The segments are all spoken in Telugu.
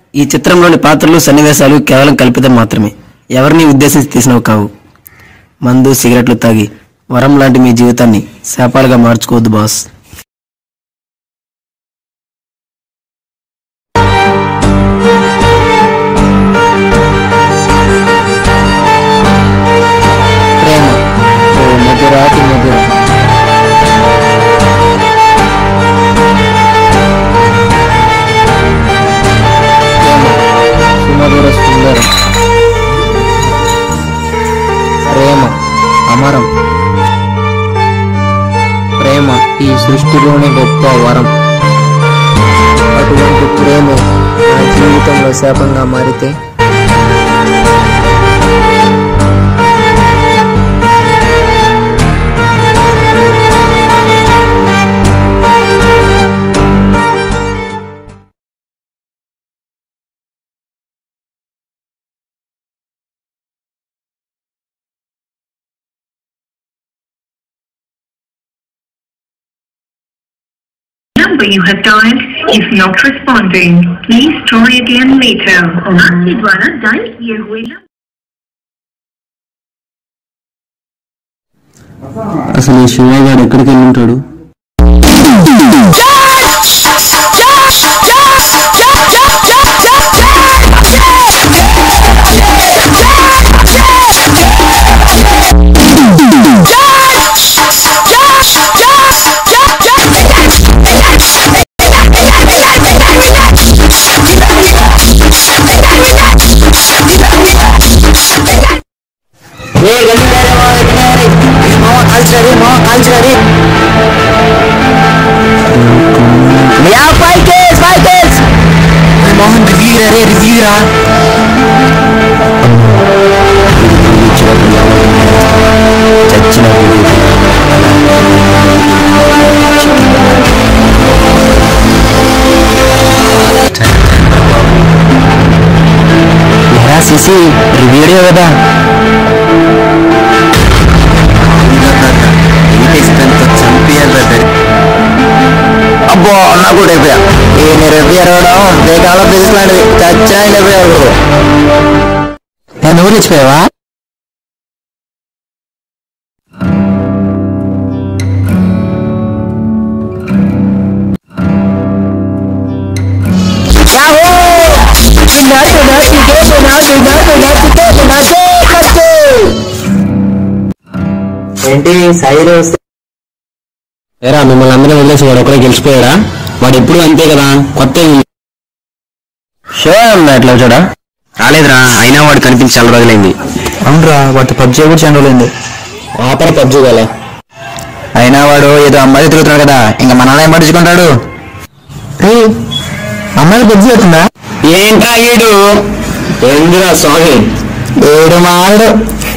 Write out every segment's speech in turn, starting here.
ఈ చిత్రంలోని పాత్రలు సన్నివేశాలు కేవలం కల్పితం మాత్రమే ఎవరిని ఉద్దేశించి తీసినవి కావు మందు సిగరెట్లు తాగి వరం లాంటి మీ జీవితాన్ని శాపాలుగా మార్చుకోవద్దు బాస్ ప్రేమ ఓ మధురాతి మధురం సుమధుర సుందరం ప్రేమ అమరం ప్రేమ ఈ సృష్టిలోని గొప్ప వరం అటువంటి ప్రేమ నా జీవితంలో శాపంగా మారితే number you have dialed is not responding. Please try again later. आपके द्वारा डायल किए हुए नंबर అసలు ఈ శివగాడు ఎక్కడికి వెళ్ళి ఉంటాడు మోహన్ రివ్యూ రే రివ్యూ రా చచ్చిన సిసి రివ్యూడే కదా అబ్బో అన్నా కూడా అయిపోయా ఈ రివ్యూ ఎరగడం బేకాల బిజినెస్ లాంటిది చచ్చా అయిపోయారు నేను ఊరు ఇచ్చిపోయావా ఏంటి సైడ్ వస్తే ఏరా మిమ్మల్ని అందరూ వదిలేసి వాడు ఒకడే గెలిచిపోయాడా వాడు ఎప్పుడు అంతే కదా కొత్త షో ఉందా ఎట్లా వచ్చాడా రాలేదురా అయినా వాడు కనిపించి చాలా రోజులైంది అవునరా వాటి పబ్జీ కూడా చాలా రోజులైంది ఆపర పబ్జీ కదా అయినా వాడు ఏదో అమ్మాయి తిరుగుతున్నాడు కదా ఇంకా మన ఏం పట్టించుకుంటాడు అమ్మాయి పబ్జీ అవుతుందా ఏంట్రా ఈడు ఏందిరా స్వామి ఏడు మాడు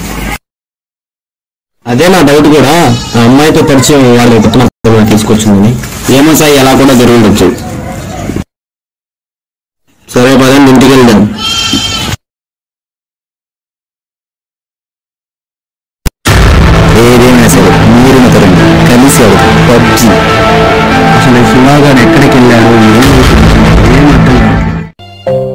అదే నా డౌట్ కూడా ఆ అమ్మాయితో పరిచయం వాళ్ళు పుట్టిన తీసుకొచ్చిందని ఏమో సాయి ఎలా కూడా జరిగి ఉండొచ్చు సరే పదండి ఇంటికి వెళ్దాం ఏదైనా సరే మీరు తరండి కలిసి పబ్జి అసలు శివాగాడు ఎక్కడికి వెళ్ళాడు ఏం చేశాడు ఏం అర్థం కావట్లేదు.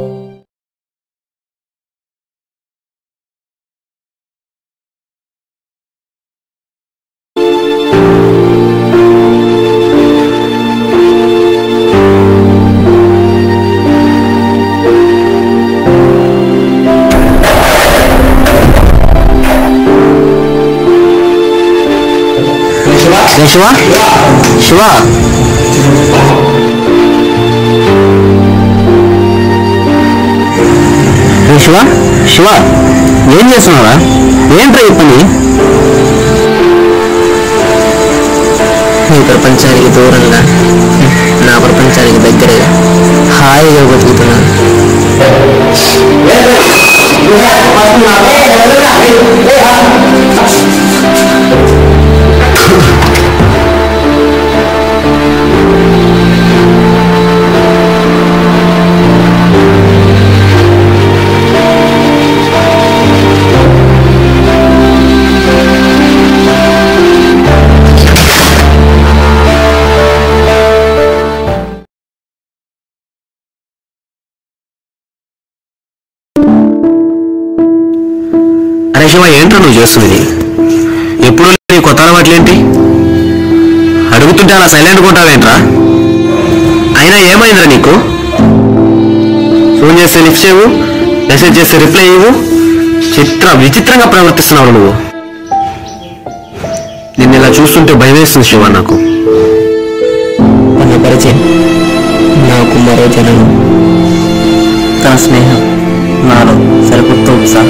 ఏ శివ శివ ఏ శివ శివ ఏం చేస్తున్నావా ఏంట్రా ఈ పని ఈ ప్రపంచానికి దూరంగా నా ప్రపంచానికి దగ్గరగా హాయిగా బతుకుతున్నాను శివ ఏంట్రా నువ్వు చేస్తుంది ఎప్పుడు నీ కొత్త అలవాట్లేంటి అడుగుతుంటే అలా సైలెంట్ ఉంటావేంట్రా అయినా ఏమైందిరా నీకు ఫోన్ చేస్తే లిఫ్ట్ చేయవు మెసేజ్ చేస్తే రిప్లై ఇవ్వు చిత్ర విచిత్రంగా ప్రవర్తిస్తున్నావు నువ్వు నిన్ను ఇలా చూస్తుంటే భయం వేస్తుంది శివ నాకు తన పరిచయం నాకు మరో జననం తన స్నేహం నాలో సరికొత్త ఉత్సాహం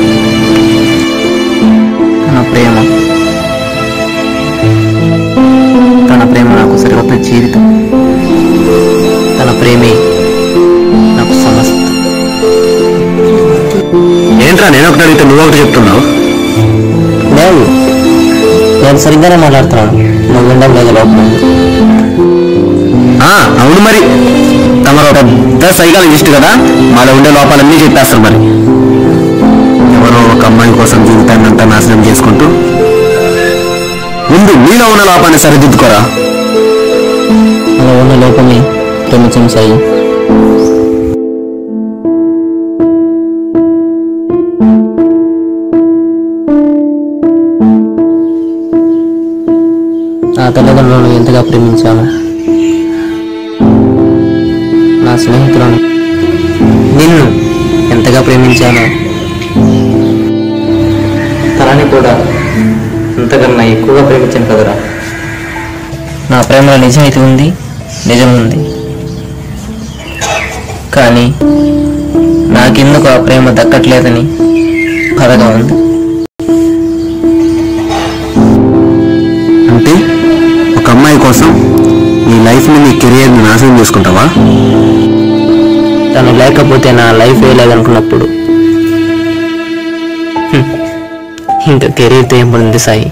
తన ప్రేమ తన ప్రేమ నాకు సరికొత్త జీవితం తన ప్రేమే నాకు సమస్తం ఏంట్రా నేను ఒకటి అడిగితే నువ్వు ఒకటి చెప్తున్నావు లేదు నేను సరిగ్గానే మాట్లాడుతున్నాను నువ్వు వినడం లేదు లోపల ఆ, అవును మరి తమరు ఒక పెద్ద సైకాలజిస్ట్ కదా మాలో ఉండే లోపాలన్నీ చెప్పేస్తారు మరి ఎవరో ఒక అమ్మాయి కోసం జీవితాన్ని అంతా నాశనం చేసుకుంటూ ముందు మీలో ఉన్న లోపాన్ని సరిదిద్దుకోరా అలా ఉన్న లోపమే ప్రేమించం సాయి నా తల్లిదండ్రులను ఎంతగా ప్రేమించాను నా స్నేహితులను నిన్ను ఎంతగా ప్రేమించాను తనని కూడా అంతకన్నా ఎక్కువగా ప్రేమించాను కదరా నా ప్రేమలో నిజాయితీ ఉంది నిజం ఉంది కానీ నాకెందుకు ఆ ప్రేమ దక్కట్లేదని బాధగా ఉంది అంటే ఒక అమ్మాయి కోసం నీ లైఫ్ని నీ కెరియర్ని నాశనం చేసుకుంటావా తను లేకపోతే నా లైఫ్ ఏ లేదనుకున్నప్పుడు హ్మ్, ఇంకా కెరీర్తో ఏం పడింది సాయి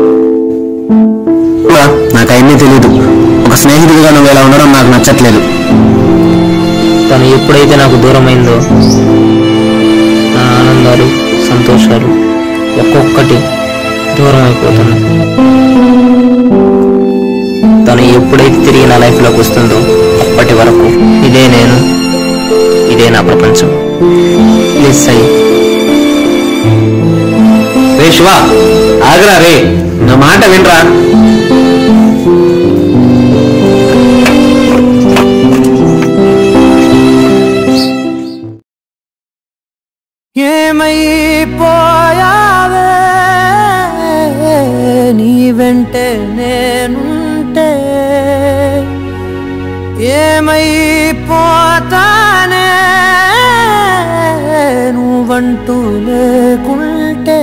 కూడా నాకు అవన్నీ తెలియదు ఒక స్నేహితుడిగా నువ్వు ఇలా ఉండడం నాకు నచ్చట్లేదు తను ఎప్పుడైతే నాకు దూరమైందో నా ఆనందాలు సంతోషాలు ఒక్కొక్కటి దూరం అయిపోతున్నాయి తను ఎప్పుడైతే తిరిగి నా లైఫ్లోకి వస్తుందో అప్పటి వరకు ఇదే నేను ఇదే నా ప్రపంచం ప్లీజ్ సాయి రే శివ ఆగరా రే నా మాట వినరా ఏమైపోయావే నీ వెంటే నేనుంటే ఏమైపోతానే నువ్వంటూ లేకుంటే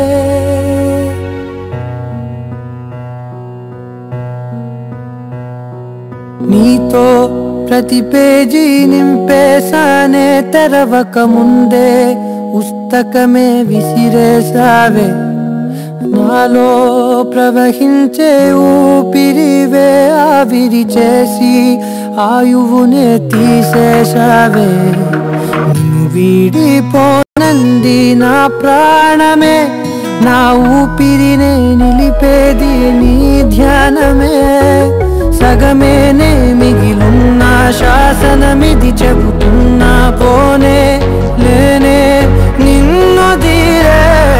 నీతో ప్రతి పేజీ నింపేశానే తెరవక ముందే పుస్తకమే విసిరేసావే నాలో ప్రవహించే ఊపిరివే ఆవిరి చేసి ఆయువునే తీసేశావే నిన్ను వీడిపోనంది నా ప్రాణమే నా ఊపిరినే నిలిపేది నీ ధ్యానమే సగమేనే మిగిలున్న శాసనమిది చెబుతున్నా పోనే లేనే నిన్ను తీరే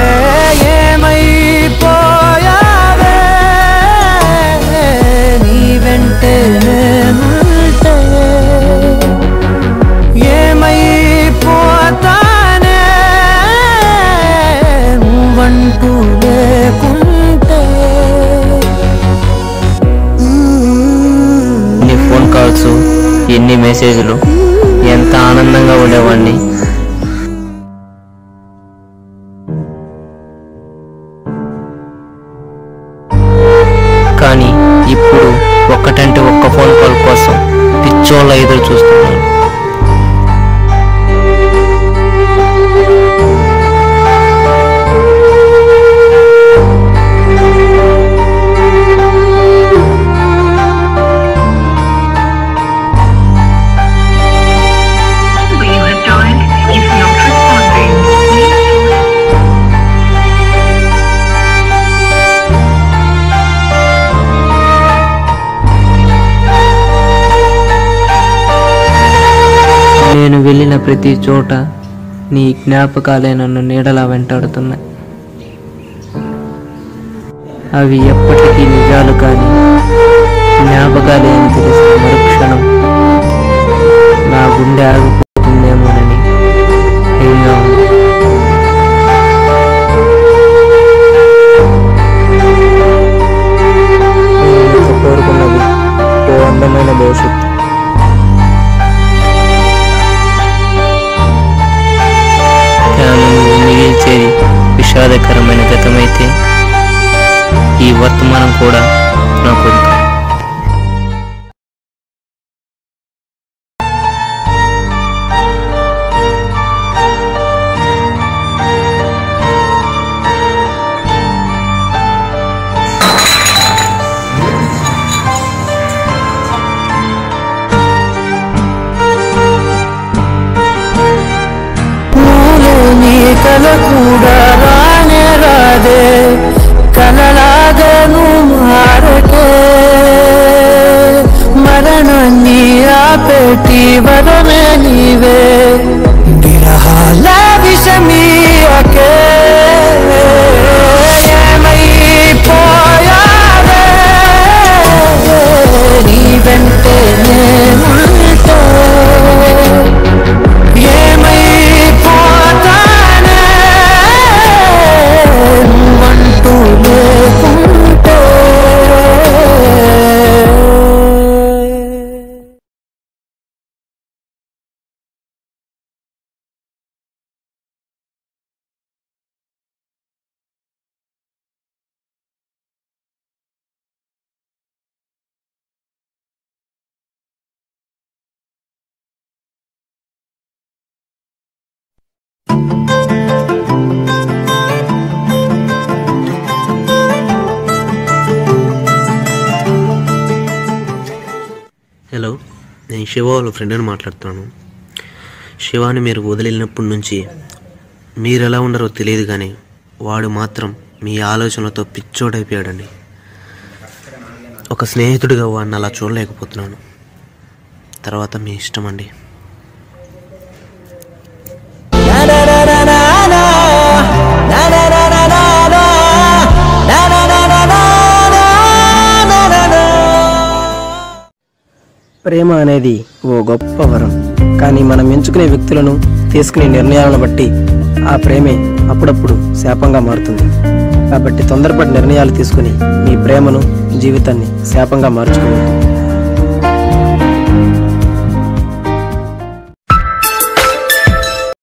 ఏమైపోయావే నీ వెంటే నేనుంటే ఏమైపోతానే నువ్వంటూ లేకుంటే ఎన్ని ఫోన్ కాల్స్ ఎన్ని మెసేజ్లు ఎంత ఆనందంగా ఉండేవాడిని కానీ ఇప్పుడు ఒక్కటంటే ఒక్క ఫోన్ కాల్ కోసం పిచ్చోళ్ళ ఎదురు చూస్తున్నాను number you have dialed is not responding. Please try నేను వెళ్ళిన ప్రతి చోట నీ జ్ఞాపకాలే నన్ను నీడలా వెంటాడుతున్నాయి అవి ఎప్పటికీ నిజాలు కానీ జ్ఞాపకాలే అని తెలిసిన మరుక్షణం నా గుండె ఆగిపోతుందేమోనని భయంగా ఉంది నేను కోరుకున్నది ఓ అందమైన భవిష్యత్తు కానీ నువ్వు మిగిల్చేది విషాదకరమైన గతమైతే ఈ వర్తమానం కూడా నాకు వద్దు. పూలే నీ కల కూడా రానే రాదే కలలాగను మారకే మరణాన్ని ఆపేటి వరమే నీవే విరహాల విషమీయకే ఏమైపోయావే నీ వెంటే నేనుంటే ఏమైపోతానే నువ్వంటూ లేకుంటే హలో నేను శివ వాళ్ళ ఫ్రెండ్ని మాట్లాడుతున్నాను శివాని మీరు వదిలినప్పటి నుంచి మీరు ఎలా ఉండరో తెలియదు కానీ వాడు మాత్రం మీ ఆలోచనలతో పిచ్చోడైపోయాడండి ఒక స్నేహితుడిగా వాడిని అలా చూడలేకపోతున్నాను తర్వాత మీ ఇష్టం అండి ప్రేమ అనేది ఓ గొప్ప వరం కానీ మనం ఎంచుకునే వ్యక్తులను తీసుకునే నిర్ణయాలను బట్టి ఆ ప్రేమే అప్పుడప్పుడు శాపంగా మారుతుంది కాబట్టి తొందరపడి నిర్ణయాలు తీసుకుని మీ ప్రేమను జీవితాన్ని శాపంగా మార్చుకోవద్దు